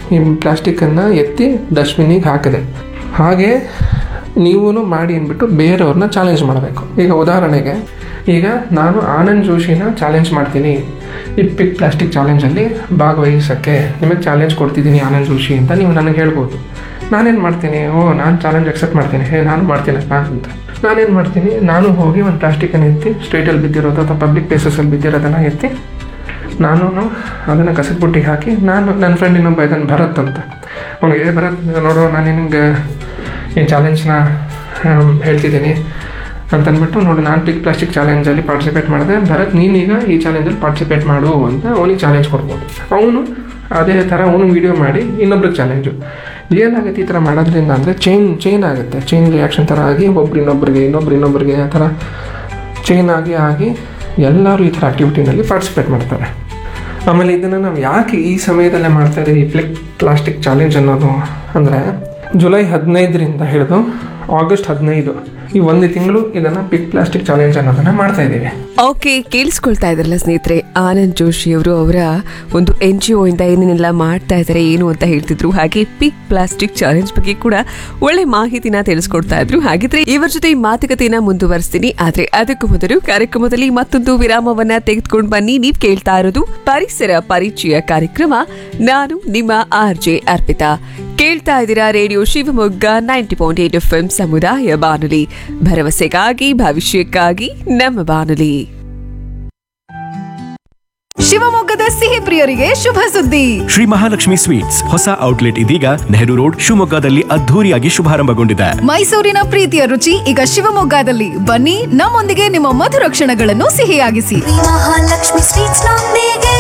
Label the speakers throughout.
Speaker 1: ಈ ಪ್ಲಾಸ್ಟಿಕ್ಕನ್ನು ಎತ್ತಿ ಡಸ್ಟ್ಬಿನ್ನಿಗೆ ಹಾಕಿದೆ ಹಾಗೆ ನೀವು ಮಾಡಿ ಅಂದ್ಬಿಟ್ಟು ಬೇರೆಯವ್ರನ್ನ ಚಾಲೆಂಜ್ ಮಾಡಬೇಕು ಈಗ ಉದಾಹರಣೆಗೆ ಈಗ ನಾನು ಆನಂದ್ ಜೋಶಿನ ಚಾಲೆಂಜ್ ಮಾಡ್ತೀನಿ ಈ ಪಿಕ್ ಪ್ಲಾಸ್ಟಿಕ್ ಚಾಲೆಂಜಲ್ಲಿ ಭಾಗವಹಿಸೋಕ್ಕೆ ನಿಮಗೆ ಚಾಲೆಂಜ್ ಕೊಡ್ತಿದ್ದೀನಿ ಆನಂದ್ ಜೋಶಿ ಅಂತ ನೀವು ನನಗೆ ಹೇಳ್ಬೋದು ನಾನೇನು ಮಾಡ್ತೀನಿ ಓ ನಾನು ಚಾಲೆಂಜ್ ಅಕ್ಸೆಪ್ಟ್ ಮಾಡ್ತೀನಿ ಹೇ ನಾನು ಮಾಡ್ತೀನಪ್ಪ ಅಂತ ನಾನೇನು ಮಾಡ್ತೀನಿ ನಾನು ಹೋಗಿ ಒಂದು ಪ್ಲಾಸ್ಟಿಕನ್ನು ಎತ್ತಿ ಸ್ಟ್ರೀಟಲ್ಲಿ ಬಿದ್ದಿರೋದು ಅಥವಾ ಪಬ್ಲಿಕ್ ಪ್ಲೇಸಸಲ್ಲಿ ಬಿದ್ದಿರೋದನ್ನು ಎತ್ತಿ ನಾನು ಅದನ್ನು ಕಸದ ಬುಟ್ಟಿಗೆ ಹಾಕಿ ನಾನು ನನ್ನ ಫ್ರೆಂಡ್ ಇನ್ನೊಬ್ಬ ಇದ್ದಾನೆ ಭರತ್ ಅಂತ ಅವ್ನಿಗೆ ಏ ಭರತ್ ನೋಡು ನಾನು ನಿನಗೆ ಈ ಚಾಲೆಂಜ್ನ ಹೇಳ್ತಿದ್ದೀನಿ ಅಂತಂದ್ಬಿಟ್ಟು ನೋಡಿ ನಾನು ಪಿಕ್ ಪ್ಲಾಸ್ಟಿಕ್ ಚಾಲೆಂಜಲ್ಲಿ ಪಾರ್ಟಿಸಿಪೇಟ್ ಮಾಡಿದೆ ಭರತ್ ನೀನೀಗ ಈ ಚಾಲೆಂಜಲ್ಲಿ ಪಾರ್ಟಿಸಿಪೇಟ್ ಮಾಡು ಅಂತ ಅವನಿಗೆ ಚಾಲೆಂಜ್ ಕೊಡ್ಬೋದು ಅವನು ಅದೇ ಥರ ಅವನು ವೀಡಿಯೋ ಮಾಡಿ ಇನ್ನೊಬ್ರಿಗೆ ಚಾಲೆಂಜು ಏನಾಗುತ್ತೆ ಈ ಥರ ಮಾಡೋದ್ರಿಂದ ಅಂದರೆ ಚೈನ್ ಚೈನ್ ಆಗುತ್ತೆ ಚೈನ್ ರಿಯಾಕ್ಷನ್ ಥರ ಆಗಿ ಒಬ್ರು ಇನ್ನೊಬ್ರಿಗೆ ಇನ್ನೊಬ್ರು ಇನ್ನೊಬ್ರಿಗೆ ಆ ಥರ ಚೈನ್ ಆಗಿ ಆಗಿ ಎಲ್ಲರೂ ಈ ಥರ ಆ್ಯಕ್ಟಿವಿಟಿನಲ್ಲಿ ಪಾರ್ಟಿಸಿಪೇಟ್ ಮಾಡ್ತಾರೆ ಆಮೇಲೆ ಇದನ್ನು ನಾವು ಯಾಕೆ ಈ ಸಮಯದಲ್ಲೇ ಮಾಡ್ತಾ ಇದ್ದೀವಿ ಈ ಪ್ಲಿಕ್ ಪ್ಲಾಸ್ಟಿಕ್ ಚಾಲೆಂಜ್ ಅನ್ನೋದು ಅಂದರೆ ಜುಲೈ ಹದಿನೈದರಿಂದ ಹಿಡಿದು ಆಗಸ್ಟ್ ಹದಿನೈದು ಈ ಒಂದು ತಿಂಗಳು ಇದನ್ನು ಪಿಕ್ ಪ್ಲಾಸ್ಟಿಕ್ ಚಾಲೆಂಜ್ ಅನ್ನೋದನ್ನು ಮಾಡ್ತಾ ಇದ್ದೀವಿ
Speaker 2: ಓಕೆ ಕೇಳಿಸ್ಕೊಳ್ತಾ ಇದ್ರಲ್ಲ ಸ್ನೇಹಿತರೆ ಆನಂದ್ ಜೋಶಿ ಅವರು ಅವರ ಒಂದು ಎನ್ ಜಿ ಒ ಇಂದ ಏನೇನೆಲ್ಲ ಮಾಡ್ತಾ ಇದ್ದಾರೆ ಏನು ಅಂತ ಹೇಳ್ತಿದ್ರು ಹಾಗೆ ಪಿಕ್ ಪ್ಲಾಸ್ಟಿಕ್ ಚಾಲೆಂಜ್ ಬಗ್ಗೆ ಕೂಡ ಒಳ್ಳೆ ಮಾಹಿತಿನ ತಿಳಿಸ್ಕೊಡ್ತಾ ಇದ್ರು ಹಾಗಿದ್ರೆ ಇವರ ಜೊತೆ ಈ ಮಾತುಕತೆಯನ್ನ ಮುಂದುವರಿಸ್ತೀನಿ ಆದ್ರೆ ಅದಕ್ಕೂ ಮೊದಲು ಕಾರ್ಯಕ್ರಮದಲ್ಲಿ ಮತ್ತೊಂದು ವಿರಾಮವನ್ನ ತೆಗೆದುಕೊಂಡು ಬನ್ನಿ ನೀವ್ ಕೇಳ್ತಾ ಇರೋದು ಪರಿಸರ ಪರಿಚಯ ಕಾರ್ಯಕ್ರಮ ನಾನು ನಿಮ್ಮ ಆರ್ ಜೆ ಅರ್ಪಿತಾ ಕೇಳ್ತಾ ಇದ್ದೀರಾ radio Shivamogga ninety point eight F ಸಮುದಾಯ ಬಾನುಲಿ ಭರವಸೆಗಾಗಿ ಭವಿಷ್ಯಕ್ಕಾಗಿ ನಮ್ಮ ಬಾನುಲಿ
Speaker 3: ಶಿವಮೊಗ್ಗದ ಸಿಹಿ ಪ್ರಿಯರಿಗೆ ಶುಭ ಸುದ್ದಿ
Speaker 4: ಶ್ರೀ ಮಹಾಲಕ್ಷ್ಮಿ ಸ್ವೀಟ್ಸ್ ಹೊಸ ಔಟ್ಲೆಟ್ ಇದೀಗ ನೆಹರು ರೋಡ್ ಶಿವಮೊಗ್ಗದಲ್ಲಿ ಅದ್ಧೂರಿಯಾಗಿ ಶುಭಾರಂಭಗೊಂಡಿದೆ
Speaker 3: ಮೈಸೂರಿನ ಪ್ರೀತಿಯ ರುಚಿ ಈಗ ಶಿವಮೊಗ್ಗದಲ್ಲಿ ಬನ್ನಿ ನಮ್ಮೊಂದಿಗೆ ನಿಮ್ಮ ಮಧುರ ಕ್ಷಣಗಳನ್ನು ಸಿಹಿಯಾಗಿಸಿ
Speaker 5: ಮಹಾಲಕ್ಷ್ಮಿ ಸ್ವೀಟ್ಸ್ ನೊಂದಿಗೆ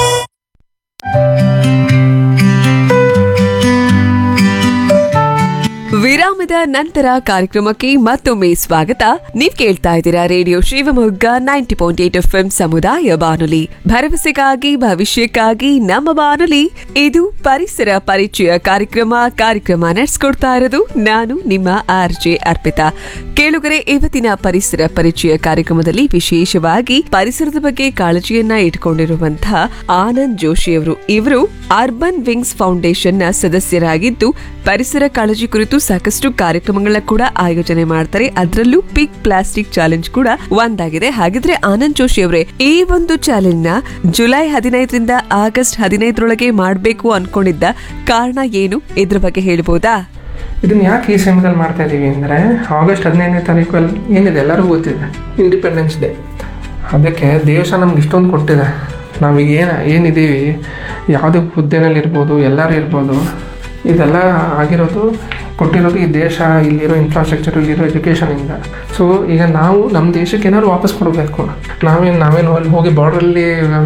Speaker 2: ವಿರಾಮದ ನಂತರ ಕಾರ್ಯಕ್ರಮಕ್ಕೆ ಮತ್ತೊಮ್ಮೆ ಸ್ವಾಗತ ನೀವ್ ಕೇಳ್ತಾ ಇದ್ದೀರಾ radio Shivamogga ninety point eight F ಸಮುದಾಯ ಬಾನುಲಿ ಭರವಸೆಗಾಗಿ ಭವಿಷ್ಯಕ್ಕಾಗಿ ನಮ್ಮ ಬಾನುಲಿ ಇದು ಪರಿಸರ ಪರಿಚಯ ಕಾರ್ಯಕ್ರಮ ಕಾರ್ಯಕ್ರಮ ನಡೆಸ್ಕೊಡ್ತಾ ಇರೋದು ನಾನು ನಿಮ್ಮ ಆರ್ ಜೆ ಅರ್ಪಿತಾ ಕೇಳುಗರೆ ಇವತ್ತಿನ ಪರಿಸರ ಪರಿಚಯ ಕಾರ್ಯಕ್ರಮದಲ್ಲಿ ವಿಶೇಷವಾಗಿ ಪರಿಸರದ ಬಗ್ಗೆ ಕಾಳಜಿಯನ್ನ ಇಟ್ಕೊಂಡಿರುವಂತಹ ಆನಂದ್ ಜೋಶಿ ಅವರು ಇವರು ಅರ್ಬನ್ ವಿಂಗ್ಸ್ ಫೌಂಡೇಶನ್ ನ ಸದಸ್ಯರಾಗಿದ್ದು ಪರಿಸರ ಕಾಳಜಿ ಕುರಿತು ಸಾಕಷ್ಟು ಕಾರ್ಯಕ್ರಮಗಳನ್ನ ಕೂಡ ಆಯೋಜನೆ ಮಾಡ್ತಾರೆ ಅದರಲ್ಲೂ ಪಿಕ್ ಪ್ಲಾಸ್ಟಿಕ್ ಚಾಲೆಂಜ್ ಕೂಡ ಒಂದಾಗಿದೆ ಹಾಗಿದ್ರೆ ಆನಂದ್ ಜೋಶಿ ಅವರೇ ಈ ಒಂದು ಚಾಲೆಂಜ್ ನ ಜುಲೈ ಹದಿನೈದರಿಂದ ಆಗಸ್ಟ್ ಹದಿನೈದರೊಳಗೆ ಮಾಡಬೇಕು ಅನ್ಕೊಂಡಿದ್ದ ಕಾರಣ ಏನು ಇದ್ರ ಬಗ್ಗೆ ಹೇಳ್ಬೋದಾ
Speaker 1: ಇದನ್ನು ಯಾಕೆ ಈ ಸಮಯದಲ್ಲಿ ಮಾಡ್ತಾ ಇದ್ದೀವಿ ಅಂದರೆ ಆಗಸ್ಟ್ ಹದಿನೈದನೇ ತಾರೀಕು ಅಲ್ಲಿ ಏನಿದೆ ಎಲ್ಲರಿಗೂ ಗೊತ್ತಿದೆ ಇಂಡಿಪೆಂಡೆನ್ಸ್ ಡೇ ಅದಕ್ಕೆ ದೇಶ ನಮ್ಗೆ ಇಷ್ಟೊಂದು ಕೊಟ್ಟಿದೆ ನಾವೀಗ ಏನು ಏನಿದ್ದೀವಿ ಯಾವುದೇ ಹುದ್ದೆನಲ್ಲಿ ಇರ್ಬೋದು ಎಲ್ಲರೂ ಇರ್ಬೋದು ಇದೆಲ್ಲ ಆಗಿರೋದು ಕೊಟ್ಟಿರೋದು ಈ ದೇಶ ಇಲ್ಲಿರೋ ಇನ್ಫ್ರಾಸ್ಟ್ರಕ್ಚರ್ ಇಲ್ಲಿರೋ ಎಜುಕೇಷನಿಂದ ಸೊ ಈಗ ನಾವು ನಮ್ಮ ದೇಶಕ್ಕೆ ಏನಾದ್ರು ವಾಪಸ್ ಕೊಡಬೇಕು ನಾವೇನು ನಾವೇನು ಅಲ್ಲಿ ಹೋಗಿ ಬಾರ್ಡ್ರಲ್ಲಿ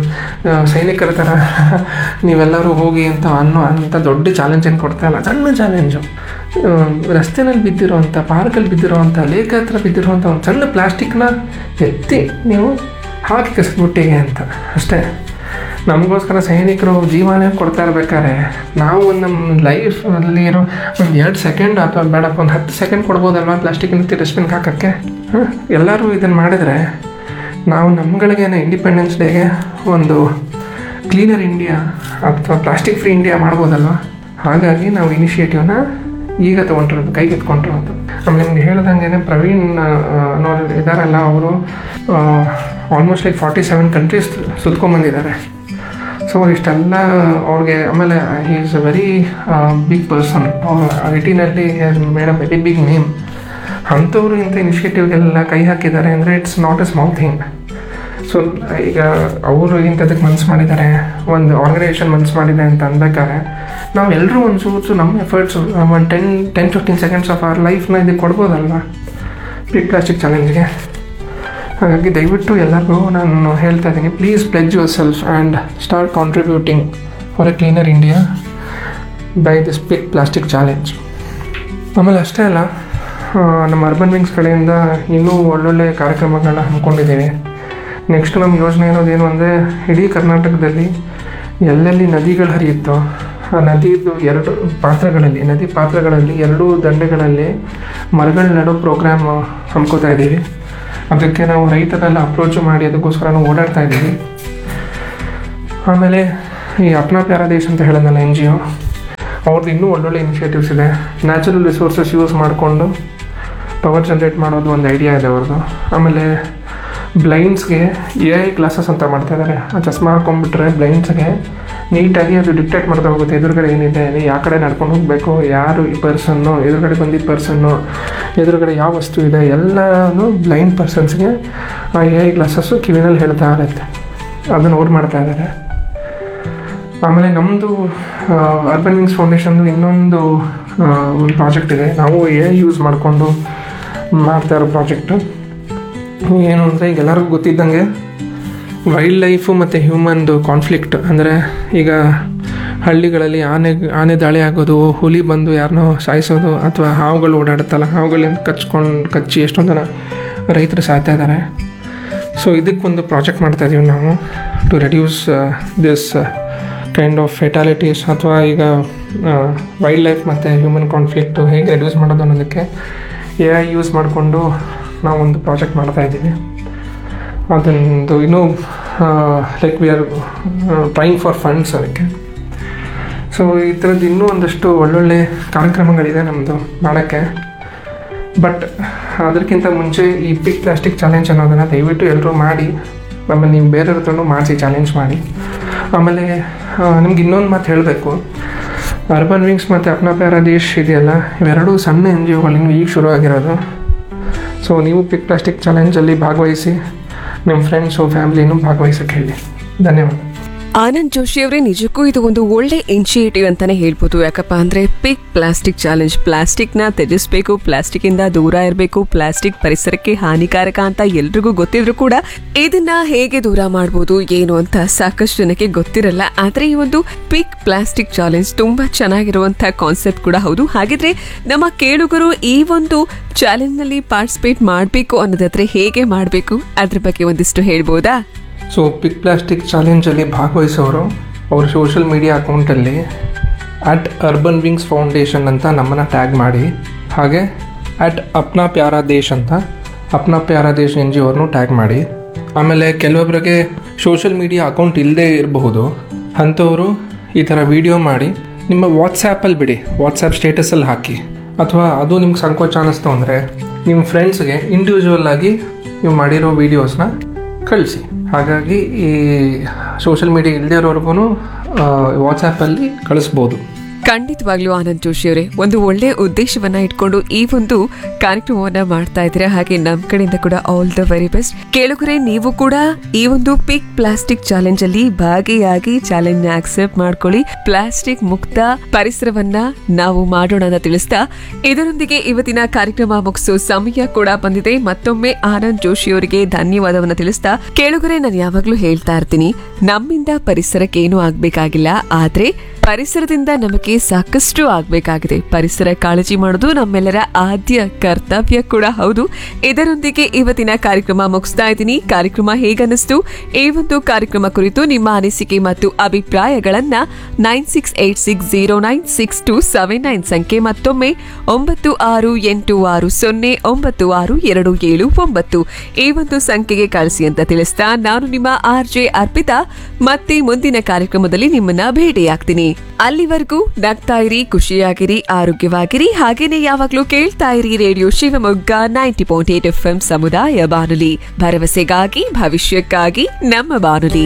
Speaker 1: ಸೈನಿಕರ ಥರ ನೀವೆಲ್ಲರೂ ಹೋಗಿ ಅಂತ ಅನ್ನೋ ಅಂಥ ದೊಡ್ಡ ಚಾಲೆಂಜ್ ಏನು ಕೊಡ್ತಾ ಇಲ್ಲ ಸಣ್ಣ ಚಾಲೆಂಜು ರಸ್ತೆನಲ್ಲಿ ಬಿದ್ದಿರೋವಂಥ ಪಾರ್ಕಲ್ಲಿ ಬಿದ್ದಿರೋವಂಥ ಲೇಖ ಹತ್ರ ಬಿದ್ದಿರೋವಂಥ ಒಂದು ಸಣ್ಣ ಪ್ಲಾಸ್ಟಿಕ್ನ ಎತ್ತಿ ನೀವು ಹಾಕಿ ಕಸದ್ಬಿಟ್ಟಿಗೆ ಅಂತ ಅಷ್ಟೇ ನಮಗೋಸ್ಕರ ಸೈನಿಕರು ಜೀವನೇ ಕೊಡ್ತಾ ಇರ್ಬೇಕಾದ್ರೆ ನಾವು ಒಂದು ನಮ್ಮ ಲೈಫಲ್ಲಿ ಇರೋ ಒಂದು ಎರಡು ಸೆಕೆಂಡ್ ಅಥವಾ ಬೇಡಪ್ಪ ಒಂದು ಹತ್ತು ಸೆಕೆಂಡ್ ಕೊಡ್ಬೋದಲ್ವಾ ಪ್ಲಾಸ್ಟಿಕ್ ಎತ್ತಿ ಡಸ್ಟ್ಬಿನ್ಗೆ ಹಾಕೋಕ್ಕೆ ಹಾಂ ಎಲ್ಲರೂ ಇದನ್ನು ಮಾಡಿದರೆ ನಾವು ನಮ್ಗಳಿಗೇನೆ ಇಂಡಿಪೆಂಡೆನ್ಸ್ ಡೇಗೆ ಒಂದು ಕ್ಲೀನರ್ ಇಂಡಿಯಾ ಅಥವಾ ಪ್ಲಾಸ್ಟಿಕ್ ಫ್ರೀ ಇಂಡಿಯಾ ಮಾಡ್ಬೋದಲ್ವಾ ಹಾಗಾಗಿ ನಾವು ಇನಿಷಿಯೇಟಿವ್ನ ಈಗ ತೊಗೊಂಡಿರೋದು ಕೈಗೆ ಎತ್ಕೊಂಡಿರೋದು ಆಮೇಲೆ ನಿಮ್ಗೆ ಹೇಳ್ದಂಗೆ ಪ್ರವೀಣ್ ಆ, ಅನ್ನೋರು ಇದ್ದಾರಲ್ಲ ಅವರು almost like forty seven countries ಸುತ್ಕೊಂಡ್ಬಂದಿದ್ದಾರೆ ಸೊ ಇಷ್ಟೆಲ್ಲ ಅವ್ರಿಗೆ ಆಮೇಲೆ he is a very big person ಅವ್ರ ಐ ಟಿನಲ್ಲಿ made a very big name ಅಂಥವ್ರು ಇಂಥ ಇನಿಷಿಯೇಟಿವ್ಗೆಲ್ಲ ಕೈ ಹಾಕಿದ್ದಾರೆ ಅಂದರೆ it's not a small thing so ಈಗ ಅವರು ಇಂಥದಕ್ಕೆ ಮನ್ಸು ಮಾಡಿದ್ದಾರೆ ಒಂದು ಆರ್ಗನೈಸೇಷನ್ ಮನ್ಸು ಮಾಡಿದೆ ಅಂತ ಅನ್ಬೇಕಾದ್ರೆ ನಾವು ಎಲ್ಲರೂ ಒಂದು ಚೂರು ನಮ್ಮ ಎಫರ್ಟ್ಸು ಒಂದು ten ten fifteen seconds of our ಲೈಫ್ನ ಇದಕ್ಕೆ ಕೊಡ್ಬೋದಲ್ವಾ ಬಿಗ್ ಪ್ಲಾಸ್ಟಿಕ್ ಚಾಲೆಂಜ್ಗೆ ಹಾಗಾಗಿ ದಯವಿಟ್ಟು ಎಲ್ಲರಿಗೂ ನಾನು ಹೇಳ್ತಾ ಇದ್ದೀನಿ please pledge yourself and start contributing for a cleaner India by this big plastic challenge ಆಮೇಲೆ ಅಷ್ಟೇ ಅಲ್ಲ ಆ, ನಮ್ಮ ಅರ್ಬನ್ ವಿಂಗ್ಸ್ ಕಡೆಯಿಂದ ಇನ್ನೂ ಒಳ್ಳೊಳ್ಳೆ ಕಾರ್ಯಕ್ರಮಗಳನ್ನ ಹಮ್ಮಿಕೊಂಡಿದ್ದೀವಿ ನೆಕ್ಸ್ಟ್ ನಮ್ಮ ಯೋಜನೆ ಇರೋದೇನು ಅಂದರೆ ಇಡೀ ಕರ್ನಾಟಕದಲ್ಲಿ ಎಲ್ಲೆಲ್ಲಿ ನದಿಗಳು ಹರಿಯುತ್ತೋ ಆ ನದಿದು ಎರಡು ಪಾತ್ರಗಳಲ್ಲಿ ನದಿ ಪಾತ್ರಗಳಲ್ಲಿ ಎರಡೂ ದಂಡೆಗಳಲ್ಲಿ ಮರಗಳು ನೆಡೋ ಪ್ರೋಗ್ರಾಮ್ ಹಮ್ಕೋತಾ ಇದ್ದೀವಿ ಅದಕ್ಕೆ ನಾವು ರೈತರೆಲ್ಲ ಅಪ್ರೋಚು ಮಾಡಿ ಅದಕ್ಕೋಸ್ಕರ ನಾವು ಓಡಾಡ್ತಾ ಇದ್ದೀವಿ ಆಮೇಲೆ ಈ ಅಪ್ನಾ ಪ್ಯಾರ ದೇಶ್ ಅಂತ ಹೇಳಿದ್ನಲ್ಲ ಎನ್ ಜಿ ಒ ಅವ್ರದ್ದು ಇನ್ನೂ ಒಳ್ಳೊಳ್ಳೆ ಇನಿಷಿಯೇಟಿವ್ಸ್ ಇದೆ ನ್ಯಾಚುರಲ್ ರಿಸೋರ್ಸಸ್ ಯೂಸ್ ಮಾಡಿಕೊಂಡು ಪವರ್ ಜನ್ರೇಟ್ ಮಾಡೋದು ಒಂದು ಐಡಿಯಾ ಇದೆ ಅವ್ರದ್ದು ಆಮೇಲೆ ಬ್ಲೈಂಡ್ಸ್ಗೆ ಎ ಐ ಕ್ಲಾಸಸ್ ಅಂತ ಮಾಡ್ತಾ ಇದ್ದಾರೆ ಆ ಚಸ್ಮಾ ಹಾಕೊಂಡ್ಬಿಟ್ರೆ ಬ್ಲೈಂಡ್ಸ್ಗೆ ನೀಟಾಗಿ ಅದು ಡಿಕ್ಟೇಟ್ ಮಾಡ್ತಾ ಹೋಗುತ್ತೆ ಎದುರುಗಡೆ ಏನಿದೆ ನೀವು ಯಾವ ಕಡೆ ನಡ್ಕೊಂಡು ಹೋಗಬೇಕು ಯಾರು ಈ ಪರ್ಸನ್ನು ಎದುರುಗಡೆ ಬಂದಿದ್ದ ಪರ್ಸನ್ನು ಎದುರುಗಡೆ ಯಾವ ವಸ್ತು ಇದೆ ಎಲ್ಲನೂ ಬ್ಲೈಂಡ್ ಪರ್ಸನ್ಸ್ಗೆ ಆ ಎ ಐ ಕ್ಲಾಸಸ್ಸು ಕಿವಿನಲ್ಲಿ ಹೇಳ್ತಾ ಇರುತ್ತೆ ಅದನ್ನು ಅವ್ರು ಮಾಡ್ತಾ ಇದ್ದಾರೆ ಆಮೇಲೆ ನಮ್ಮದು ಅರ್ಬನ್ ವಿಂಗ್ಸ್ ಫೌಂಡೇಶನ್ದು ಇನ್ನೊಂದು ಆ, ಒಂದು ಪ್ರಾಜೆಕ್ಟ್ ಇದೆ ನಾವು ಎ ಯೂಸ್ ಮಾಡಿಕೊಂಡು ಮಾಡ್ತಾ ಇರೋ ಪ್ರಾಜೆಕ್ಟು ಏನು ಅಂದರೆ ಈಗ ಎಲ್ಲರಿಗೂ ಗೊತ್ತಿದ್ದಂಗೆ ವೈಲ್ಡ್ ಲೈಫು ಮತ್ತು ಹ್ಯೂಮನ್ದು ಕಾನ್ಫ್ಲಿಕ್ಟ್ ಅಂದರೆ ಈಗ ಹಳ್ಳಿಗಳಲ್ಲಿ ಆನೆ ಆನೆ ದಾಳಿ ಆಗೋದು ಹುಲಿ ಬಂದು ಯಾರನ್ನೋ ಸಾಯಿಸೋದು ಅಥವಾ ಹಾವುಗಳು ಓಡಾಡುತ್ತಲ್ಲ ಹಾವುಗಳಿಂದ ಕಚ್ಕೊಂಡು ಕಚ್ಚಿ ಎಷ್ಟೊಂದು ಜನ ರೈತರು ಸಾಯ್ತಾ ಇದ್ದಾರೆ ಸೊ ಇದಕ್ಕೊಂದು ಪ್ರಾಜೆಕ್ಟ್ ಮಾಡ್ತಾ ಇದೀವಿ ನಾವು to reduce this kind of fatalities ಅಥವಾ ಈಗ ವೈಲ್ಡ್ ಲೈಫ್ ಮತ್ತು ಹ್ಯೂಮನ್ ಕಾನ್ಫ್ಲಿಕ್ಟು ಹೇಗೆ ರೆಡ್ಯೂಸ್ ಮಾಡೋದು ಅನ್ನೋದಕ್ಕೆ ಎ ಐ ಯೂಸ್ ಮಾಡಿಕೊಂಡು ನಾವೊಂದು ಪ್ರಾಜೆಕ್ಟ್ ಮಾಡ್ತಾ ಇದ್ದೀವಿ ಅದೊಂದು ಇನ್ನೂ like we are trying for funds ಅದಕ್ಕೆ ಸೊ ಈ ಥರದ್ದು ಇನ್ನೂ ಒಂದಷ್ಟು ಒಳ್ಳೊಳ್ಳೆ ಕಾರ್ಯಕ್ರಮಗಳಿದೆ ನಮ್ಮದು ಮಾಡೋಕ್ಕೆ ಬಟ್ ಅದಕ್ಕಿಂತ ಮುಂಚೆ ಈ ಪಿಕ್ ಪ್ಲಾಸ್ಟಿಕ್ ಚಾಲೆಂಜ್ ಅನ್ನೋದನ್ನು ದಯವಿಟ್ಟು ಎಲ್ಲರೂ ಮಾಡಿ ಆಮೇಲೆ ನೀವು ಬೇರೆಯವ್ರ ಹತ್ರನೂ ಮಾಡಿಸಿ ಚಾಲೆಂಜ್ ಮಾಡಿ ಆಮೇಲೆ ನಿಮ್ಗೆ ಇನ್ನೊಂದು ಮಾತು ಹೇಳಬೇಕು ಅರ್ಬನ್ ವಿಂಗ್ಸ್ ಮತ್ತು ಅಪ್ನಾ ಪ್ಯಾರ ದೇಶ್ ಇದೆಯಲ್ಲ ಇವೆರಡೂ ಸಣ್ಣ ಎನ್ ಜಿ ಒಗಳು ಈಗ ಶುರುವಾಗಿರೋದು ಸೊ ನೀವು ಪಿಕ್ ಪ್ಲಾಸ್ಟಿಕ್ ಚಾಲೆಂಜಲ್ಲಿ ಭಾಗವಹಿಸಿ ನಿಮ್ಮ ಫ್ರೆಂಡ್ಸು ಫ್ಯಾಮ್ಲಿನೂ ಭಾಗವಹಿಸಕ್ಕೆ ಹೇಳಿ ಧನ್ಯವಾದ
Speaker 2: ಆನಂದ್ ಜೋಶಿ ಅವರೇ ನಿಜಕ್ಕೂ ಇದು ಒಂದು ಒಳ್ಳೆ ಇನಿಷಿಯೇಟಿವ್ ಅಂತಾನೆ ಹೇಳ್ಬೋದು ಯಾಕಪ್ಪ ಅಂದ್ರೆ ಪಿಕ್ ಪ್ಲಾಸ್ಟಿಕ್ ಚಾಲೆಂಜ್ ಪ್ಲಾಸ್ಟಿಕ್ ನ ತ್ಯಜಿಸಬೇಕು ಪ್ಲಾಸ್ಟಿಕ್ ಇಂದ ದೂರ ಇರಬೇಕು ಪ್ಲಾಸ್ಟಿಕ್ ಪರಿಸರಕ್ಕೆ ಹಾನಿಕಾರಕ ಅಂತ ಎಲ್ರಿಗೂ ಗೊತ್ತಿದ್ರು ಕೂಡ ಇದನ್ನ ಹೇಗೆ ದೂರ ಮಾಡ್ಬೋದು ಏನು ಅಂತ ಸಾಕಷ್ಟು ಜನಕ್ಕೆ ಗೊತ್ತಿರಲ್ಲ ಆದ್ರೆ ಈ ಒಂದು ಪಿಕ್ ಪ್ಲಾಸ್ಟಿಕ್ ಚಾಲೆಂಜ್ ತುಂಬಾ ಚೆನ್ನಾಗಿರುವಂತಹ ಕಾನ್ಸೆಪ್ಟ್ ಕೂಡ ಹೌದು ಹಾಗಿದ್ರೆ ನಮ್ಮ ಕೇಳುಗರು ಈ ಒಂದು ಚಾಲೆಂಜ್ ನಲ್ಲಿ ಪಾರ್ಟಿಸಿಪೇಟ್ ಮಾಡಬೇಕು ಅನ್ನೋದಾದ್ರೆ ಹೇಗೆ ಮಾಡಬೇಕು ಅದ್ರ ಬಗ್ಗೆ ಒಂದಿಷ್ಟು ಹೇಳ್ಬೋದಾ
Speaker 1: ಸೊ ಪಿಕ್ ಪ್ಲಾಸ್ಟಿಕ್ ಚಾಲೆಂಜಲ್ಲಿ ಭಾಗವಹಿಸೋರು ಅವ್ರ ಸೋಷಿಯಲ್ ಮೀಡಿಯಾ ಅಕೌಂಟಲ್ಲಿ ಅಟ್ ಅರ್ಬನ್ ವಿಂಗ್ಸ್ ಫೌಂಡೇಶನ್ ಅಂತ ನಮ್ಮನ್ನು ಟ್ಯಾಗ್ ಮಾಡಿ ಹಾಗೆ ಅಟ್ ಅಪ್ನಾ ಪ್ಯಾರಾ ದೇಶ್ ಅಂತ ಅಪ್ನಾ ಪ್ಯಾರಾ ದೇಶ್ ಎನ್ ಜಿ ಅವ್ರನ್ನೂ ಟ್ಯಾಗ್ ಮಾಡಿ ಆಮೇಲೆ ಕೆಲವೊಬ್ಬರಿಗೆ ಸೋಷಿಯಲ್ ಮೀಡಿಯಾ ಅಕೌಂಟ್ ಇಲ್ಲದೇ ಇರಬಹುದು ಅಂಥವರು ಈ ಥರ ವಿಡಿಯೋ ಮಾಡಿ ನಿಮ್ಮ ವಾಟ್ಸ್ಯಾಪಲ್ಲಿ ಬಿಡಿ ವಾಟ್ಸ್ಯಾಪ್ ಸ್ಟೇಟಸಲ್ಲಿ ಹಾಕಿ ಅಥವಾ ಅದು ನಿಮ್ಗೆ ಸಂಕೋಚ ಅನ್ನಿಸ್ತು ಅಂದರೆ ನಿಮ್ಮ ಫ್ರೆಂಡ್ಸ್ಗೆ ಇಂಡಿವಿಜುವಲ್ ಆಗಿ ನೀವು ಮಾಡಿರೋ ವೀಡಿಯೋಸ್ನ ಕಳಿಸಿ ಹಾಗಾಗಿ ಈ ಸೋಷಿಯಲ್ ಮೀಡಿಯಾ ಇಲ್ಲದೇ ಇರೋರ್ಗು ವಾಟ್ಸಾಪಲ್ಲಿ ಕಳಿಸ್ಬೋದು
Speaker 2: ಖಂಡಿತವಾಗ್ಲೂ ಆನಂದ್ ಜೋಶಿ ಅವರೇ ಒಂದು ಒಳ್ಳೆ ಉದ್ದೇಶವನ್ನ ಇಟ್ಕೊಂಡು ಈ ಒಂದು ಕಾರ್ಯಕ್ರಮವನ್ನ ಮಾಡ್ತಾ ಇದ್ದೀರಾ ಹಾಗೆ ನಮ್ ಕಡೆಯಿಂದ ಕೂಡ ಆಲ್ ದ ವೆರಿ ಬೆಸ್ಟ್ ಕೇಳುಗರೆ ನೀವು ಕೂಡ ಈ ಒಂದು ಪಿಕ್ ಪ್ಲಾಸ್ಟಿಕ್ ಚಾಲೆಂಜ್ ಅಲ್ಲಿ ಭಾಗಿಯಾಗಿ ಚಾಲೆಂಜ್ ನ ಆಕ್ಸೆಪ್ಟ್ ಮಾಡ್ಕೊಳ್ಳಿ ಪ್ಲಾಸ್ಟಿಕ್ ಮುಕ್ತ ಪರಿಸರವನ್ನ ನಾವು ಮಾಡೋಣ ಅಂತ ತಿಳಿಸ್ತಾ ಇದರೊಂದಿಗೆ ಇವತ್ತಿನ ಕಾರ್ಯಕ್ರಮ ಮುಗಿಸೋ ಸಮಯ ಕೂಡ ಬಂದಿದೆ ಮತ್ತೊಮ್ಮೆ ಆನಂದ್ ಜೋಶಿ ಅವರಿಗೆ ಧನ್ಯವಾದವನ್ನ ತಿಳಿಸ್ತಾ ಕೇಳುಗರೆ ನಾನು ಯಾವಾಗ್ಲೂ ಹೇಳ್ತಾ ಇರ್ತೀನಿ ನಮ್ಮಿಂದ ಪರಿಸರಕ್ಕೆ ಏನೂ ಆಗ್ಬೇಕಾಗಿಲ್ಲ ಆದ್ರೆ ಪರಿಸರದಿಂದ ನಮಗೆ ಸಾಕಷ್ಟು ಆಗ್ಬೇಕಾಗಿದೆ ಪರಿಸರ ಕಾಳಜಿ ಮಾಡೋದು ನಮ್ಮೆಲ್ಲರ ಆದ್ಯ ಕರ್ತವ್ಯ ಕೂಡ ಹೌದು ಇದರೊಂದಿಗೆ ಇವತ್ತಿನ ಕಾರ್ಯಕ್ರಮ ಮುಗಿಸ್ತಾ ಇದ್ದೀನಿ ಕಾರ್ಯಕ್ರಮ ಹೇಗನ್ನಿಸ್ತು ಈ ಒಂದು ಕಾರ್ಯಕ್ರಮ ಕುರಿತು ನಿಮ್ಮ ಅನಿಸಿಕೆ ಮತ್ತು ಅಭಿಪ್ರಾಯಗಳನ್ನ nine six eight six zero nine six two seven nine ಸಂಖ್ಯೆ ಮತ್ತೊಮ್ಮೆ ಒಂಬತ್ತು ಆರು ಎಂಟು ಆರು ಸೊನ್ನೆ ಒಂಬತ್ತು ಆರು ಎರಡು ಏಳು ಒಂಬತ್ತು ಈ ಒಂದು ಸಂಖ್ಯೆಗೆ ಕಳಿಸಿ ಅಂತ ತಿಳಿಸ್ತಾ ನಾನು ನಿಮ್ಮ ಆರ್ ಜೆ ಅರ್ಪಿತಾ ಮತ್ತೆ ಮುಂದಿನ ಕಾರ್ಯಕ್ರಮದಲ್ಲಿ ನಿಮ್ಮನ್ನ ಭೇಟಿಯಾಗ್ತೀನಿ ಅಲ್ಲಿವರೆಗೂ ನಗ್ತಾ ಇರಿ ಖುಷಿಯಾಗಿರಿ ಆರೋಗ್ಯವಾಗಿರಿ ಹಾಗೇನೆ ಯಾವಾಗ್ಲೂ ಕೇಳ್ತಾ ಇರಿ radio Shivamogga ninety point eight F M ಸಮುದಾಯ ಬಾನುಲಿ ಭರವಸೆಗಾಗಿ ಭವಿಷ್ಯಕ್ಕಾಗಿ ನಮ್ಮ ಬಾನುಲಿ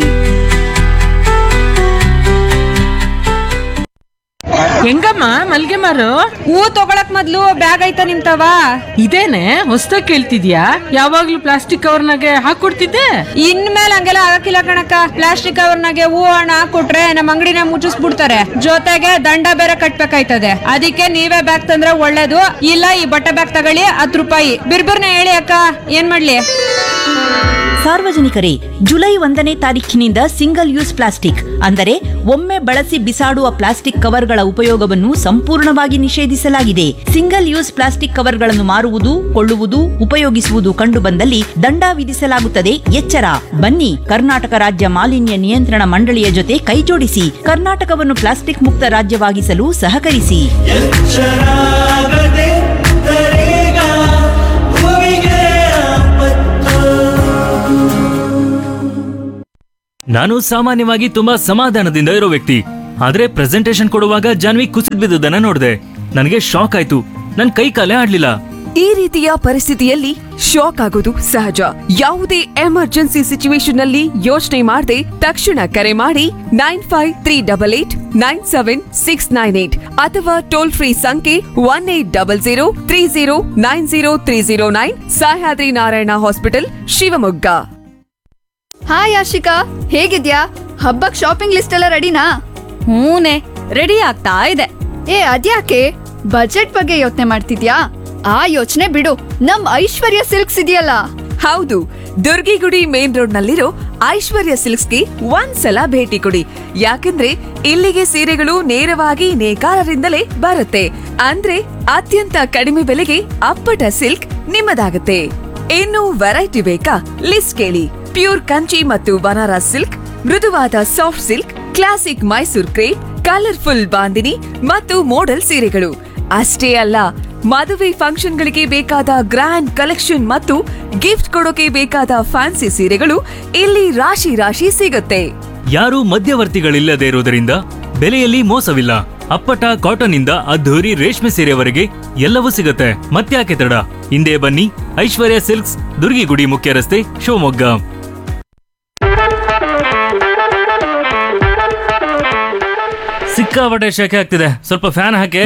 Speaker 6: ಹೆಂಗಮ್ಮ ಮಲ್ಗೆ ಮಾರು
Speaker 7: ಹೂ ತಗೊಳಕ್ ಮೊದ್ಲು ಬ್ಯಾಗ್ ಐತ ನಿಮ್ತವ
Speaker 6: ಇದೇನೆ ಹೊಸ್ದಾಗ್ ಕೇಳ್ತಿದ್ಯಾ ಯಾವಾಗ್ಲೂ ಪ್ಲಾಸ್ಟಿಕ್ ಕವರ್ನಾಗೆ ಹಾಕೊಡ್ತಿದ್ದೆ
Speaker 7: ಇನ್ಮೇಲೆ ಹಂಗೆಲ್ಲ ಆಗಕ್ಕಿಲ್ಲ ಕಣಕ್ಕ ಪ್ಲಾಸ್ಟಿಕ್ ಕವರ್ನಾಗೆ ಹೂ ಹಣ ಕೊಟ್ರೆ ನಮ್ಮ ಅಂಗಡಿನ ಮುಚ್ಚಿಸ್ಬಿಡ್ತಾರೆ ಜೊತೆಗೆ ದಂಡ ಬೇರೆ ಕಟ್ಬೇಕಾಯ್ತದೆ ಅದಕ್ಕೆ ನೀವೇ ಬ್ಯಾಗ್ ತಂದ್ರೆ ಒಳ್ಳೇದು ಇಲ್ಲ ಈ ಬಟ್ಟೆ ಬ್ಯಾಗ್ ತಗೊಳ್ಳಿ ಹತ್ತು ರೂಪಾಯಿ ಬಿರ್ಬಿರ್ನ ಹೇಳಿ ಅಕ್ಕ ಏನ್ ಮಾಡ್ಲಿ
Speaker 8: ಸಾರ್ವಜನಿಕರೇ ಜುಲೈ ಒಂದನೇ ತಾರೀಖಿನಿಂದ ಸಿಂಗಲ್ ಯೂಸ್ ಪ್ಲಾಸ್ಟಿಕ್ ಅಂದರೆ ಒಮ್ಮೆ ಬಳಸಿ ಬಿಸಾಡುವ ಪ್ಲಾಸ್ಟಿಕ್ ಕವರ್ಗಳ ಉಪಯೋಗವನ್ನು ಸಂಪೂರ್ಣವಾಗಿ ನಿಷೇಧಿಸಲಾಗಿದೆ ಸಿಂಗಲ್ ಯೂಸ್ ಪ್ಲಾಸ್ಟಿಕ್ ಕವರ್ಗಳನ್ನು ಮಾರುವುದು ಕೊಳ್ಳುವುದು ಉಪಯೋಗಿಸುವುದು ಕಂಡುಬಂದಲ್ಲಿ ದಂಡ ವಿಧಿಸಲಾಗುತ್ತದೆ ಎಚ್ಚರ ಬನ್ನಿ ಕರ್ನಾಟಕ ರಾಜ್ಯ ಮಾಲಿನ್ಯ ನಿಯಂತ್ರಣ ಮಂಡಳಿಯ ಜೊತೆ ಕೈಜೋಡಿಸಿ ಕರ್ನಾಟಕವನ್ನು ಪ್ಲಾಸ್ಟಿಕ್ ಮುಕ್ತ ರಾಜ್ಯವಾಗಿಸಲು ಸಹಕರಿಸಿ
Speaker 9: ಶರಾಗದೆ ತರೇಗ ಭುವಿಗೆ ಆಪತ್ತು
Speaker 10: ನಾನು ಸಾಮಾನ್ಯವಾಗಿ ತುಂಬಾ ಸಮಾಧಾನದಿಂದ ಇರೋ ವ್ಯಕ್ತಿ ಆದ್ರೆ ಪ್ರೆಸೆಂಟೇಶನ್ ಕೊಡುವಾಗ ಜಾನ್ವಿ ಕುಸಿದ್ ಬಿದ್ದುದನ್ನ ನೋಡಿದೆ ನನಗೆ ಶಾಕ್ ಆಯ್ತು ನನ್ ಕೈ ಕಾಲೇ ಆಡ್ಲಿಲ್ಲ
Speaker 2: ಈ ರೀತಿಯ ಪರಿಸ್ಥಿತಿಯಲ್ಲಿ ಶಾಕ್ ಆಗೋದು ಸಹಜ ಯಾವುದೇ ಎಮರ್ಜೆನ್ಸಿ ಸಿಚುವೇಶನ್ ನಲ್ಲಿ ಯೋಚನೆ ಮಾಡದೆ ತಕ್ಷಣ ಕರೆ ಮಾಡಿ nine five three double eight nine seven six nine eight ಅಥವಾ ಟೋಲ್ ಫ್ರೀ ಸಂಖ್ಯೆ one eight double zero three zero nine zero three zero nine Sahyadri Narayana hospital Shivamogga
Speaker 3: hi Ashika ಹೇಗಿದ್ಯಾ ಹಬ್ಬಕ್ ಶಾಪಿಂಗ್ ಲಿಸ್ಟ್ ಎಲ್ಲ ರೆಡಿನಾ
Speaker 7: ಹೂನೆ ರೆಡಿ ಆಗ್ತಾ ಇದೆ
Speaker 3: ಏ ಅದ್ಯಾಕೆ ಬಜೆಟ್ ಬಗ್ಗೆ ಯೋಚನೆ ಮಾಡ್ತಿದ್ಯಾ ಆ ಯೋಚನೆ ಬಿಡು ನಮ್ ಐಶ್ವರ್ಯ ಸಿಲ್ಕ್ಸ್ ಇದೆಯಲ್ಲ
Speaker 2: ಹೌದು ದುರ್ಗಿಗುಡಿ ಮೇನ್ ರೋಡ್ ನಲ್ಲಿರೋ ಐಶ್ವರ್ಯ ಸಿಲ್ಕ್ಸ್ಗೆ ಒಂದ್ಸಲ ಭೇಟಿ ಕೊಡಿ ಯಾಕಂದ್ರೆ ಇಲ್ಲಿಗೆ ಸೀರೆಗಳು ನೇರವಾಗಿ ನೇಕಾರರಿಂದಲೇ ಬರುತ್ತೆ ಅಂದ್ರೆ ಅತ್ಯಂತ ಕಡಿಮೆ ಬೆಲೆಗೆ ಅಪ್ಪಟ ಸಿಲ್ಕ್ ನಿಮ್ಮದಾಗುತ್ತೆ ಇನ್ನು ವೆರೈಟಿ ಬೇಕಾ ಲಿಸ್ಟ್ ಕೇಳಿ ಪ್ಯೂರ್ ಕಂಚಿ ಮತ್ತು ಬನಾರಸ್ ಸಿಲ್ಕ್ ಮೃದುವಾದ soft silk classic Mysore crepe colourful bandhani ಮತ್ತು ಮೋಡಲ್ ಸೀರೆಗಳು ಅಷ್ಟೇ ಅಲ್ಲ ಮದುವೆ ಫಂಕ್ಷನ್ಗಳಿಗೆ ಬೇಕಾದ ಗ್ರ್ಯಾಂಡ್ ಕಲೆಕ್ಷನ್ ಮತ್ತು ಗಿಫ್ಟ್ ಕೊಡೋಕೆ ಬೇಕಾದ ಫ್ಯಾನ್ಸಿ ಸೀರೆಗಳು ಇಲ್ಲಿ ರಾಶಿ ರಾಶಿ ಸಿಗುತ್ತೆ
Speaker 10: ಯಾರೂ ಮಧ್ಯವರ್ತಿಗಳಿಲ್ಲದೆ ಇರುವುದರಿಂದ ಬೆಲೆಯಲ್ಲಿ ಮೋಸವಿಲ್ಲ ಅಪ್ಪಟ ಕಾಟನ್ ಇಂದ ಅದ್ಧೂರಿ ರೇಷ್ಮೆ ಸೀರೆವರೆಗೆ ಎಲ್ಲವೂ ಸಿಗುತ್ತೆ ಮತ್ತ್ಯಾಕೆ ತಡ ಹಿಂದೆ ಬನ್ನಿ ಐಶ್ವರ್ಯ ಸಿಲ್ಕ್ಸ್ ದುರ್ಗಿಗುಡಿ ಮುಖ್ಯ ರಸ್ತೆ ಶಿವಮೊಗ್ಗ ಸಿಕ್ಕಾಪಟ್ಟೆ ಶೆಕೆ ಆಗ್ತಿದೆ ಸ್ವಲ್ಪ ಫ್ಯಾನ್ ಹಾಕಿ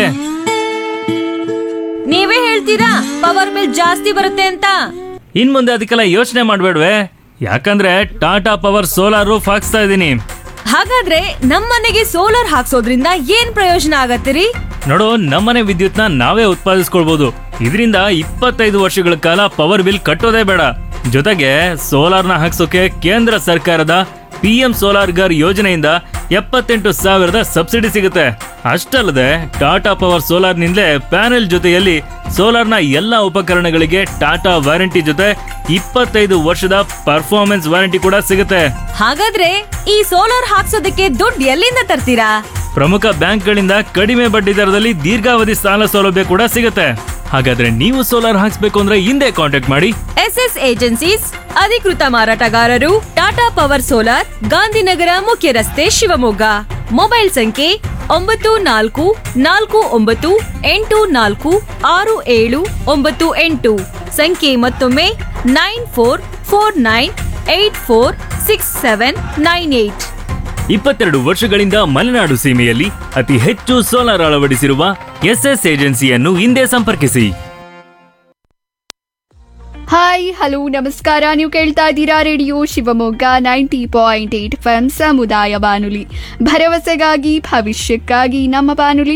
Speaker 7: ನೀವೇ ಹೇಳ್ತೀರಾ ಪವರ್ ಬಿಲ್ ಜಾಸ್ತಿ ಬರುತ್ತೆ ಅಂತ
Speaker 10: ಇನ್ ಮುಂದೆ ಅದಕ್ಕೆಲ್ಲ ಯೋಚನೆ ಮಾಡ್ಬೇಡ್ವೆ ಯಾಕಂದ್ರೆ ಟಾಟಾ ಪವರ್ ಸೋಲಾರ್ ರೂಫ್ ಹಾಕ್ಸ್ತಾ ಇದ್ದೀನಿ
Speaker 7: ಹಾಗಾದ್ರೆ ನಮ್ಮನೆಗೆ ಸೋಲಾರ್ ಹಾಕ್ಸೋದ್ರಿಂದ ಏನ್ ಪ್ರಯೋಜನ ಆಗತ್ತಿರಿ
Speaker 10: ನೋಡು ನಮ್ಮನೆ ವಿದ್ಯುತ್ನ ನಾವೇ ಉತ್ಪಾದಿಸ್ಕೊಳ್ಬಹುದು ಇದರಿಂದ ಇಪ್ಪತ್ತೈದು ವರ್ಷಗಳ ಕಾಲ ಪವರ್ ಬಿಲ್ ಕಟ್ಟೋದೇ ಬೇಡ ಜೊತೆಗೆ ಸೋಲಾರ್ನ ಹಾಕ್ಸೋಕೆ ಕೇಂದ್ರ ಸರ್ಕಾರದ ಪಿ ಎಂ ಸೋಲಾರ್ ಗರ್ ಯೋಜನೆಯಿಂದ ಎಪ್ಪತ್ತೆಂಟು ಸಾವಿರದ ಸಬ್ಸಿಡಿ ಸಿಗುತ್ತೆ ಅಷ್ಟಲ್ಲದೆ ಟಾಟಾ ಪವರ್ ಸೋಲಾರ್ನಿಂದಲೇ ಪ್ಯಾನೆಲ್ ಜೊತೆಯಲ್ಲಿ ಸೋಲಾರ್ನ ಎಲ್ಲ ಉಪಕರಣಗಳಿಗೆ ಟಾಟಾ ವಾರಂಟಿ ಜೊತೆ ಇಪ್ಪತ್ತೈದು ವರ್ಷದ ಪರ್ಫಾರ್ಮೆನ್ಸ್ ವಾರಂಟಿ ಕೂಡ ಸಿಗುತ್ತೆ
Speaker 7: ಹಾಗಾದ್ರೆ ಈ ಸೋಲಾರ್ ಹಾಕ್ಸೋದಕ್ಕೆ ದುಡ್ಡು ಎಲ್ಲಿಂದ ತರ್ತೀರಾ
Speaker 10: ಪ್ರಮುಖ ಬ್ಯಾಂಕ್ಗಳಿಂದ ಕಡಿಮೆ ಬಡ್ಡಿ ದರದಲ್ಲಿ ದೀರ್ಘಾವಧಿ ಸಾಲ ಸೌಲಭ್ಯ ಕೂಡ ಸಿಗುತ್ತೆ ಹಾಗಾದ್ರೆ ನೀವು ಸೋಲಾರ್ ಹಾಕ್ಸ್ಬೇಕು ಅಂದ್ರೆ ಹಿಂದೆ ಕಾಂಟ್ಯಾಕ್ಟ್ ಮಾಡಿ
Speaker 7: ಎಸ್ ಎಸ್ ಏಜೆನ್ಸೀಸ್ ಅಧಿಕೃತ ಮಾರಾಟಗಾರರು ಟಾಟಾ ಪವರ್ ಸೋಲಾರ್ ಗಾಂಧಿನಗರ ಮುಖ್ಯ ರಸ್ತೆ ಶಿವಮೊಗ್ಗ ಮೊಬೈಲ್ ಸಂಖ್ಯೆ ಒಂಬತ್ತು ನಾಲ್ಕು ನಾಲ್ಕು ಒಂಬತ್ತು ಎಂಟು ನಾಲ್ಕು ಆರು ಏಳು ಒಂಬತ್ತು ಎಂಟು ಸಂಖ್ಯೆ ಮತ್ತೊಮ್ಮೆ nine four four nine eight four six seven nine eight
Speaker 10: ಇಪ್ಪತ್ತೆರಡು ವರ್ಷಗಳಿಂದ ಮಲೆನಾಡು ಸೀಮೆಯಲ್ಲಿ ಅತಿ ಹೆಚ್ಚು ಸೋಲಾರ್ ಅಳವಡಿಸಿರುವ ಎಸ್ಎಸ್ ಏಜೆನ್ಸಿಯನ್ನು ಹಿಂದೆ ಸಂಪರ್ಕಿಸಿ
Speaker 3: ಹಾಯ್ ಹಲೋ ನಮಸ್ಕಾರ ನೀವು ಕೇಳ್ತಾ ಇದ್ದೀರಾ radio Shivamogga ninety point eight F ಸಮುದಾಯ ಬಾನುಲಿ ಭರವಸೆಗಾಗಿ ಭವಿಷ್ಯಕ್ಕಾಗಿ ನಮ್ಮ ಬಾನುಲಿ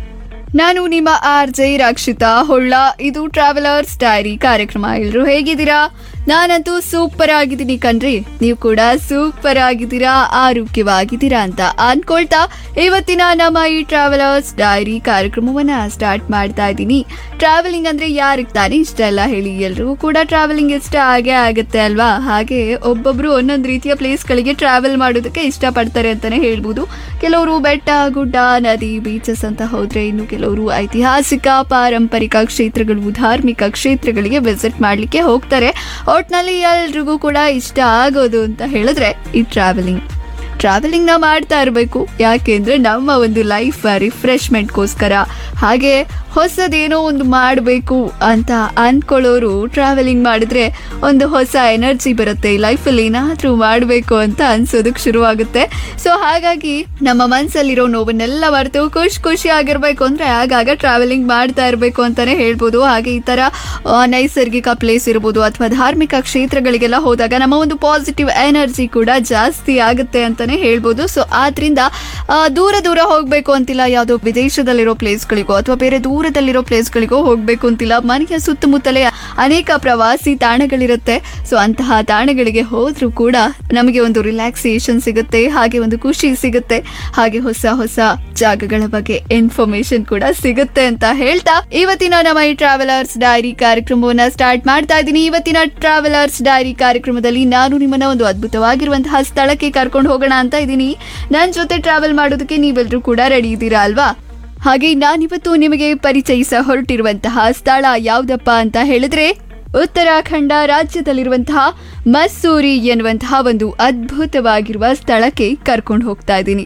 Speaker 3: ನಾನು ನಿಮ್ಮ ಆರ್ ಜೆ ರಕ್ಷಿತಾ ಹೊಳ್ಳ ಇದು ಟ್ರಾವೆಲರ್ಸ್ ಡೈರಿ ಕಾರ್ಯಕ್ರಮ ಎಲ್ಲರೂ ಹೇಗಿದ್ದೀರಾ ನಾನಂತೂ ಸೂಪರ್ ಆಗಿದ್ದೀನಿ ಕಣ್ರಿ ನೀವು ಕೂಡ ಸೂಪರ್ ಆಗಿದ್ದೀರಾ ಆರೋಗ್ಯವಾಗಿದ್ದೀರಾ ಅಂತ ಅನ್ಕೊಳ್ತಾ ಇವತ್ತಿನ ನಮ್ಮ ಈ ಟ್ರಾವೆಲರ್ಸ್ ಡೈರಿ ಕಾರ್ಯಕ್ರಮವನ್ನ ಸ್ಟಾರ್ಟ್ ಮಾಡ್ತಾ ಇದ್ದೀನಿ ಟ್ರಾವೆಲಿಂಗ್ ಅಂದ್ರೆ ಯಾರಿಗೆ ತಾನೇ ಇಷ್ಟ ಇಲ್ಲ ಹೇಳಿ ಎಲ್ರಿಗೂ ಕೂಡ ಟ್ರಾವೆಲಿಂಗ್ ಇಷ್ಟ ಆಗೇ ಆಗುತ್ತೆ ಅಲ್ವಾ ಹಾಗೆ ಒಬ್ಬೊಬ್ರು ಒಂದೊಂದು ರೀತಿಯ ಪ್ಲೇಸ್ಗಳಿಗೆ ಟ್ರಾವೆಲ್ ಮಾಡೋದಕ್ಕೆ ಇಷ್ಟಪಡ್ತಾರೆ ಅಂತಾನೆ ಹೇಳ್ಬೋದು ಕೆಲವರು ಬೆಟ್ಟ ಗುಡ್ಡ ನದಿ ಬೀಚಸ್ ಅಂತ ಹೋದ್ರೆ ಇನ್ನು ಕೆಲವರು ಐತಿಹಾಸಿಕ ಪಾರಂಪರಿಕ ಕ್ಷೇತ್ರಗಳು ಧಾರ್ಮಿಕ ಕ್ಷೇತ್ರಗಳಿಗೆ ವಿಸಿಟ್ ಮಾಡ್ಲಿಕ್ಕೆ ಹೋಗ್ತಾರೆ ಒಟ್ನಲ್ಲಿ ಎಲ್ರಿಗೂ ಕೂಡ ಇಷ್ಟ ಆಗೋದು ಅಂತ ಹೇಳಿದ್ರೆ ಈ ಟ್ರಾವೆಲಿಂಗ್ ಟ್ರಾವೆಲಿಂಗ್ ನ ಮಾಡ್ತಾ ಇರಬೇಕು ಯಾಕೆಂದ್ರೆ ನಮ್ಮ ಒಂದು ಲೈಫ್ ರಿಫ್ರೆಶ್ಮೆಂಟ್ಗೋಸ್ಕರ ಹಾಗೆ ಹೊಸದೇನೋ ಒಂದು ಮಾಡಬೇಕು ಅಂತ ಅಂದ್ಕೊಳ್ಳೋರು ಟ್ರಾವೆಲಿಂಗ್ ಮಾಡಿದ್ರೆ ಒಂದು ಹೊಸ ಎನರ್ಜಿ ಬರುತ್ತೆ ಲೈಫಲ್ಲಿ ಏನಾದರೂ ಮಾಡಬೇಕು ಅಂತ ಅನ್ಸೋದಕ್ಕೆ ಶುರುವಾಗುತ್ತೆ ಸೊ ಹಾಗಾಗಿ ನಮ್ಮ ಮನಸ್ಸಲ್ಲಿರೋ ನೋವನ್ನೆಲ್ಲ ಮರೆತು ಖುಷಿ ಖುಷಿ ಆಗಿರ್ಬೇಕು ಅಂದ್ರೆ ಆಗಾಗ ಟ್ರಾವೆಲಿಂಗ್ ಮಾಡ್ತಾ ಇರಬೇಕು ಅಂತಾನೆ ಹೇಳ್ಬೋದು ಹಾಗೆ ಈ ಥರ ಆ, ನೈಸರ್ಗಿಕ ಪ್ಲೇಸ್ ಇರ್ಬೋದು ಅಥವಾ ಧಾರ್ಮಿಕ ಕ್ಷೇತ್ರಗಳಿಗೆಲ್ಲ ಹೋದಾಗ ನಮ್ಮ ಒಂದು ಪಾಸಿಟಿವ್ ಎನರ್ಜಿ ಕೂಡ ಜಾಸ್ತಿ ಆಗುತ್ತೆ ಅಂತಾನೆ ಹೇಳ್ಬೋದು ಸೊ ಆದ್ರಿಂದ ಆ, ದೂರ ದೂರ ಹೋಗಬೇಕು ಅಂತಿಲ್ಲ ಯಾವುದೋ ವಿದೇಶದಲ್ಲಿರೋ ಪ್ಲೇಸ್ಗಳಿಗೋ ಅಥವಾ ಬೇರೆ ದೂರದಲ್ಲಿರೋ ಪ್ಲೇಸ್ಗಳಿಗೋ ಹೋಗಬೇಕು ಅಂತಿಲ್ಲ ಮನೆಯ ಸುತ್ತಮುತ್ತಲೇ ಅನೇಕ ಪ್ರವಾಸಿ ತಾಣಗಳಿರುತ್ತೆ ಸೊ ಅಂತಹ ತಾಣಗಳಿಗೆ ಹೋದ್ರೂ ಕೂಡ ನಮಗೆ ಒಂದು ರಿಲ್ಯಾಕ್ಸೇಷನ್ ಸಿಗುತ್ತೆ ಹಾಗೆ ಒಂದು ಖುಷಿ ಸಿಗುತ್ತೆ ಹಾಗೆ ಹೊಸ ಹೊಸ ಜಾಗಗಳ ಬಗ್ಗೆ ಇನ್ಫಾರ್ಮೇಶನ್ ಕೂಡ ಸಿಗುತ್ತೆ ಅಂತ ಹೇಳ್ತಾ ಇವತ್ತಿನ ನಮ್ಮ ಈ ಟ್ರಾವೆಲರ್ಸ್ ಡೈರಿ ಕಾರ್ಯಕ್ರಮವನ್ನ ಸ್ಟಾರ್ಟ್ ಮಾಡ್ತಾ ಇದ್ದೀನಿ ಇವತ್ತಿನ ಟ್ರಾವೆಲರ್ಸ್ ಡೈರಿ ಕಾರ್ಯಕ್ರಮದಲ್ಲಿ ನಾನು ನಿಮ್ಮನ್ನ ಒಂದು ಅದ್ಭುತವಾಗಿರುವಂತಹ ಸ್ಥಳಕ್ಕೆ ಕರ್ಕೊಂಡು ಹೋಗೋಣ ಅಂತ ಇದ್ದೀನಿ ನನ್ನ ಜೊತೆ ಟ್ರಾವೆಲ್ ಮಾಡೋದಕ್ಕೆ ನೀವೆಲ್ಲರೂ ಕೂಡ ರೆಡಿ ಇದ್ದೀರಾ ಅಲ್ವಾ ಹಾಗೆ ನಾನಿವತ್ತು ನಿಮಗೆ ಪರಿಚಯಿಸ ಹೊರಟಿರುವಂತಹ ಸ್ಥಳ ಯಾವ್ದಪ್ಪ ಅಂತ ಹೇಳಿದ್ರೆ ಉತ್ತರಾಖಂಡ ರಾಜ್ಯದಲ್ಲಿರುವಂತಹ ಮಸ್ಸೂರಿ ಎನ್ನುವಂತಹ ಒಂದು ಅದ್ಭುತವಾಗಿರುವ ಸ್ಥಳಕ್ಕೆ ಕರ್ಕೊಂಡು ಹೋಗ್ತಾ ಇದ್ದೀನಿ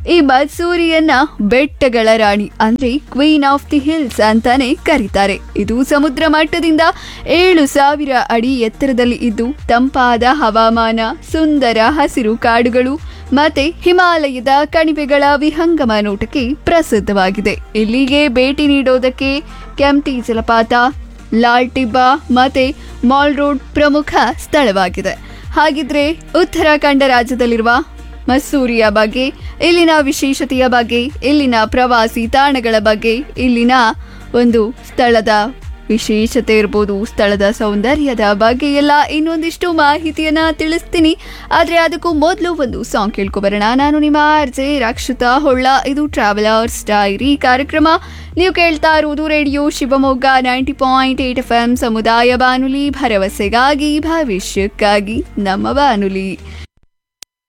Speaker 3: ಈ ಮಸೂರಿಯನ್ನ ಬೆಟ್ಟಗಳ ರಾಣಿ ಅಂದ್ರೆ ಕ್ವೀನ್ ಆಫ್ ದಿ ಹಿಲ್ಸ್ ಅಂತಾನೆ ಕರೀತಾರೆ ಇದು ಸಮುದ್ರ ಮಟ್ಟದಿಂದ ಏಳು ಸಾವಿರ ಅಡಿ ಎತ್ತರದಲ್ಲಿ ಇದ್ದು ತಂಪಾದ ಹವಾಮಾನ ಸುಂದರ ಹಸಿರು ಕಾಡುಗಳು ಮತ್ತೆ ಹಿಮಾಲಯದ ಕಣಿವೆಗಳ ವಿಹಂಗಮ ನೋಟಕ್ಕೆ ಪ್ರಸಿದ್ಧವಾಗಿದೆ ಇಲ್ಲಿಗೆ ಭೇಟಿ ನೀಡೋದಕ್ಕೆ ಕೆಂಪ್ಟಿ ಜಲಪಾತ ಲಾಲ್ ಟಿಬ್ಬಾ ಮತ್ತೆ ಮಾಲ್ ರೋಡ್ ಪ್ರಮುಖ ಸ್ಥಳವಾಗಿದೆ ಹಾಗಿದ್ರೆ ಉತ್ತರಾಖಂಡ ರಾಜ್ಯದಲ್ಲಿರುವ ಮಸೂರಿಯ ಬಗ್ಗೆ ಇಲ್ಲಿನ ವಿಶೇಷತೆಯ ಬಗ್ಗೆ ಇಲ್ಲಿನ ಪ್ರವಾಸಿ ತಾಣಗಳ ಬಗ್ಗೆ ಇಲ್ಲಿನ ಒಂದು ಸ್ಥಳದ ವಿಶೇಷತೆ ಇರ್ಬೋದು ಸ್ಥಳದ ಸೌಂದರ್ಯದ ಬಗ್ಗೆ ಎಲ್ಲ ಇನ್ನೊಂದಿಷ್ಟು ಮಾಹಿತಿಯನ್ನ ತಿಳಿಸ್ತೀನಿ ಆದ್ರೆ ಅದಕ್ಕೂ ಮೊದಲು ಒಂದು ಸಾಂಗ್ ಕೇಳ್ಕೊಬರೋಣ ನಾನು ನಿಮ್ಮ ಆರ್ಜೆ ರಕ್ಷಿತಾ ಹೊಳ್ಳ ಇದು ಟ್ರಾವೆಲರ್ಸ್ ಡೈರಿ ಕಾರ್ಯಕ್ರಮ ನೀವು ಕೇಳ್ತಾ ಇರುವುದು radio Shivamogga ninety point eight F M ಸಮುದಾಯ ಬಾನುಲಿ ಭರವಸೆಗಾಗಿ ಭವಿಷ್ಯಕ್ಕಾಗಿ ನಮ್ಮ ಬಾನುಲಿ